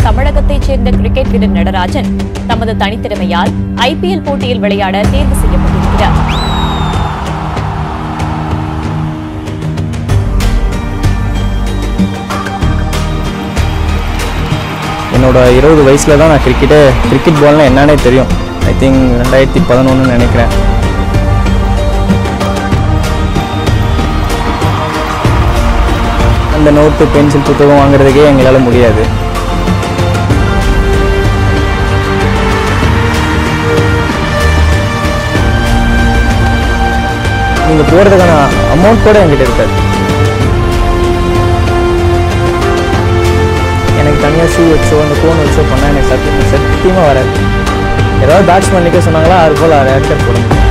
தமிழகத்தைச் சேர்ந்த கிரிக்கெட் வீரர் நடராஜன் தமது தனித்திறமையால் ஐபிஎல் போட்டியில் விளையாட தேர்வு செய்யப்பட்டிருக்கிறார் என்னோட இருபது வயசில் தான் நான் கிரிக்கெட்டே கிரிக்கெட் பால்னால் என்னன்னே தெரியும் ஐ திங்க் ரெண்டாயிரத்தி பதினொன்றுன்னு நினைக்கிறேன் அந்த நோட்டு பென்சில் புத்தகம் வாங்குறதுக்கே எங்களால் முடியாது நீங்கள் போகிறதுக்கான அமௌண்ட் கூட என்கிட்ட இருக்காது எனக்கு தனியாக ஷூ வச்சோ அந்த கோன் வச்சோ பண்ணால் எனக்கு சத்தியம் சத்தியமாக வராது ஏதாவது பேட்ஸ்மேன் நிற்க சொன்னாங்களா அது போல் அதை எடுத்து போட முடியும்